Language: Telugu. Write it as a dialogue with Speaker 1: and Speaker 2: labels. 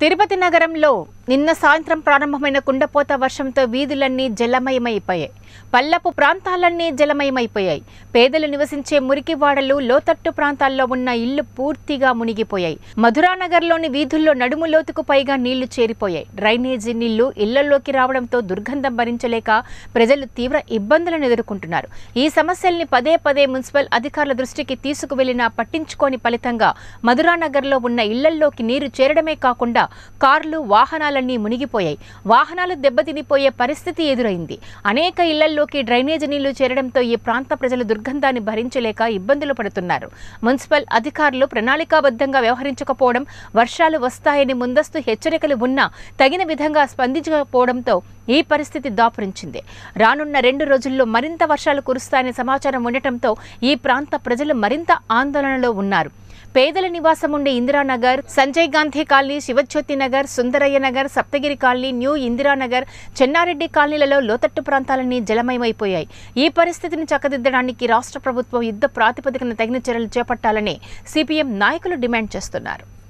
Speaker 1: తిరుపతి నగరంలో నిన్న సాయంత్రం ప్రారంభమైన కుండపోత వర్షంతో వీధులన్నీ జలమయమైపోయాయి పల్లపు ప్రాంతాలన్నీ జలమయమైపోయాయి పేదలు నివసించే మురికివాడలు లోతట్టు ప్రాంతాల్లో ఉన్న ఇళ్లు పూర్తిగా మునిగిపోయాయి మధురానగర్లోని వీధుల్లో నడుము లోతుకు పైగా నీళ్లు చేరిపోయాయి డ్రైనేజీ నీళ్లు ఇళ్లలోకి రావడంతో దుర్గంధం భరించలేక ప్రజలు తీవ్ర ఇబ్బందులను ఎదుర్కొంటున్నారు ఈ సమస్యల్ని పదే పదే మున్సిపల్ అధికారుల దృష్టికి తీసుకువెళ్లినా పట్టించుకోని ఫలితంగా మధురానగర్లో ఉన్న ఇళ్లల్లోకి నీరు చేరడమే కాకుండా కార్లు వాహనాలన్నీ మునిగిపోయాయి వాహనాలు దెబ్బతినిపోయే పరిస్థితి ఎదురైంది అనేక ఇళ్లల్లోకి డ్రైనేజీ నీళ్లు చేరడంతో ఈ ప్రాంత ప్రజలు దుర్గంధాన్ని భరించలేక ఇబ్బందులు పడుతున్నారు మున్సిపల్ అధికారులు ప్రణాళికాబద్ధంగా వ్యవహరించకపోవడం వర్షాలు వస్తాయని ముందస్తు హెచ్చరికలు ఉన్నా తగిన విధంగా స్పందించకపోవడంతో ఈ పరిస్థితి దాపురించింది రానున్న రెండు రోజుల్లో మరింత వర్షాలు కురుస్తాయనే సమాచారం ఉండటంతో ఈ ప్రాంత ప్రజలు మరింత ఆందోళనలో ఉన్నారు పేదల నివాసం ఉండే Indiranagar Sanjay Gandhi colony Sivajyothi Nagar Sundarayya Nagar Saptagiri colony new Indiranagar Chennareddy కాలనీలలో లోతట్టు ప్రాంతాలన్నీ జలమయమైపోయాయి ఈ పరిస్థితిని చక్కదిద్దడానికి రాష్ట్ర ప్రభుత్వం యుద్ధ ప్రాతిపదికన తగిన చర్యలు చేపట్టాలని సిపిఎం నాయకులు డిమాండ్ చేస్తున్నారు